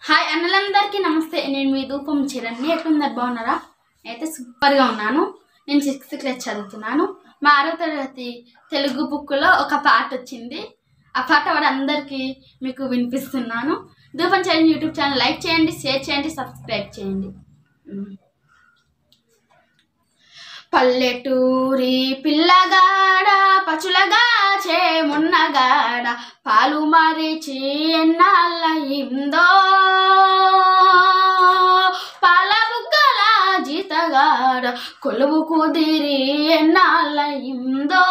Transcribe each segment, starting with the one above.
Hi అన్నలందరికీ నమస్తే నేను మీ ధూపం చిరణ్ని ఎట్లున్నారు బాగున్నారా అయితే సూపర్గా ఉన్నాను నేను సిక్స్త్ క్లాస్ చదువుతున్నాను మా ఆరో తరగతి తెలుగు బుక్లో ఒక పాట వచ్చింది ఆ పాట వాడు అందరికీ మీకు వినిపిస్తున్నాను ధూపం చేయండి యూట్యూబ్ ఛానల్ లైక్ చేయండి షేర్ చేయండి సబ్స్క్రైబ్ చేయండి ఉమ్. పల్లెటూరి పిల్లగాడ పచులగా చేమున్నగాడ పాలు మరిచి ఎన్నాళ్ళయిందో పాల బుగ్గల జీతగాడ కొలువు కుదిరి ఎన్నాళ్ళయిందో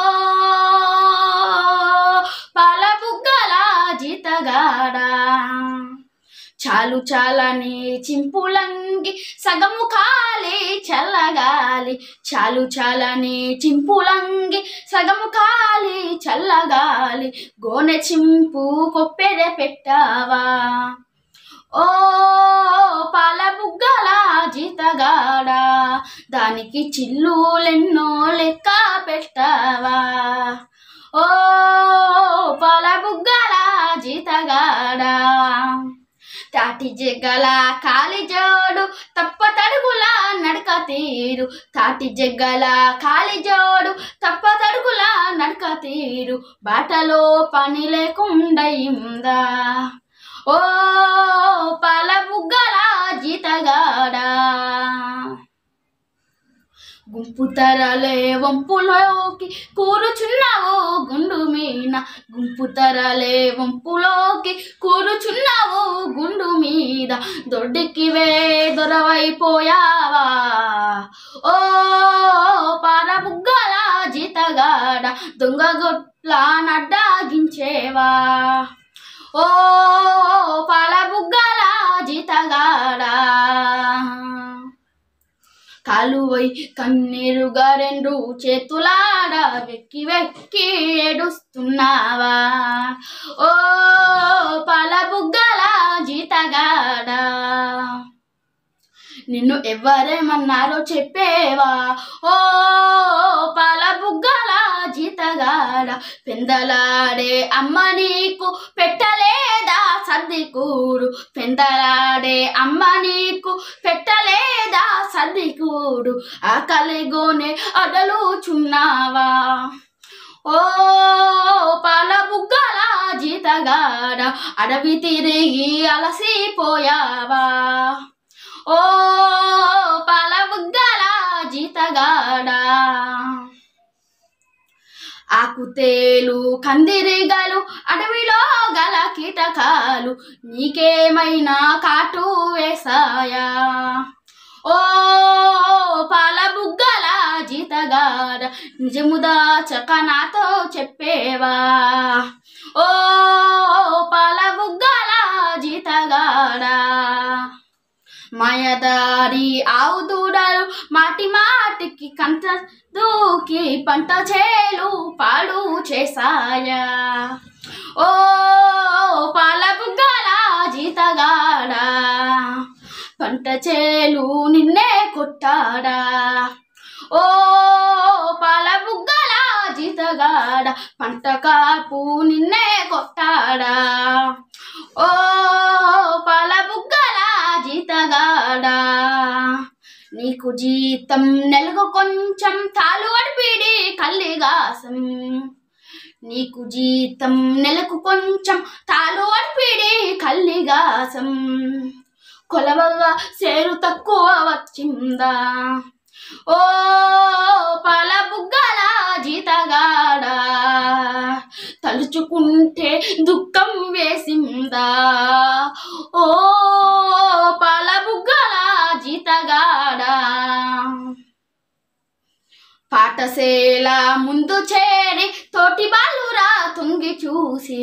పాల బుగ్గల జీతగాడ చాలు చాలని చింపులంగి సగము ఖాళీ చల్లగాలి చాలు చాలని చింపులంగి సగము ఖాళీ చల్లగాలి గోనె చింపు కొప్పెర పెట్టావా ఓ పాల బుగ్గల జీతగాడా దానికి చిల్లులెన్నో లెక్క పెట్టావా ఓ పాల బుగ్గల జీతగాడా తాటి జగ్గల కాలి జోడు తప్ప తడుగుల నడక తీరు తాటి జగ్గల కాలి జోడు తప్ప తడుగుల నడక తీరు బాటలో పని లేకుండయిందా ఓ పాల బుగ్గల జీతగాడా గుంపు తరలే వంపులోకి కూరుచున్నావు గుండు మీన గుంపు తరలే వంపులోకి కూరుచున్నావు గుండు మీద దొడ్డికివే దొరవైపోయావా ఓ పారబుగ్గల జీతగాడ దొంగ గొట్ల నడ్డాగించేవా ఓ పాలబుగ్గల జీతగాడా కాలువై కన్నీరుగా రెండు చేతులాడ వెక్కి వెక్కి ఏడుస్తున్నావా ఓ పాలబుగ్గల జీతగాడా నిన్ను ఎవరేమన్నారో చెప్పేవా ఓ పాల బుగ్గల జీతగాడ పెందలాడే అమ్మ నీకు పెట్టలేదా సర్దికూడు పెందలాడే అమ్మ నీకు పెట్టలేదా సర్దికూడు ఆకలిగోనే అడలుచున్నావా ఓ పాల బుగ్గల జీతగాడ అడవి తిరిగి అలసిపోయావా ఓ పాల బుగ్గల జీతగాడా ఆకుతేలు కందిరిగలు అడవిలో గల కీటకాలు నీకేమైనా కాటు వేసాయా ఓ పాల బుగ్గల జీతగాడ నిజముదా చక నాతో చెప్పేవా ఓ పాల బుగ్గల జీతగాడా మాయదారి ఆవు దూడలు మాటి మాటికి కంట దూకి పంట చేలు పాడు చేసాయా ఓ పాల బుగ్గల జీతగాడా పంట చేలు నిన్నే కొట్టాడా ఓ పాల బుగ్గల జీతగాడ పంట కాపు నిన్నే కొట్టాడా ఓ పాల బుగ్గల జీతగాడా నీకు జీతం నెలకు కొంచెం తాలు అడిపిడి కల్లిగాసం నీకు జీతం నెలకు కొంచెం తాలు అడిపిడి కల్లిగాసం కొలవగా సేరు తక్కువ వచ్చిందా ఓ పాల బుగ్గల జీతగాడా తలుచుకుంటే దుఃఖం వేసిందా ఓ పాల బుగ్గల జీతగాడా పాటసేల ముందు చేరి తోటి బాలురా తొంగి చూసి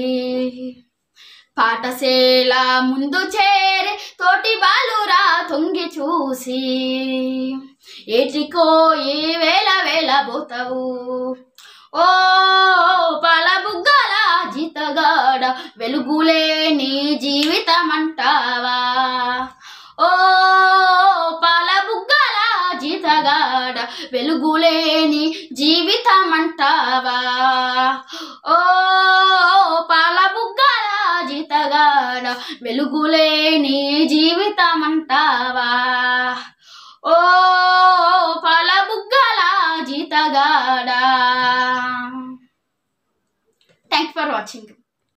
పాటసేల ముందు చేరి తోటి బాలురా తొంగి చూసి ఏటికో ఏ వేల వేల పోతావు ఓ పాల బుగ్గల జీతగాడ వెలుగులేని జీవితం అంటావా ఓ పాల బుగ్గల జీతగాడ వెలుగులేని జీవితం అంటావా ఓ పాల బుగ్గల జీత జీతగాడ వెలుగులేని జీవితం అంటావా ఓ పలబుగ్గల జీతగాడ థ్యాంక్ ఫర్ వాచింగ్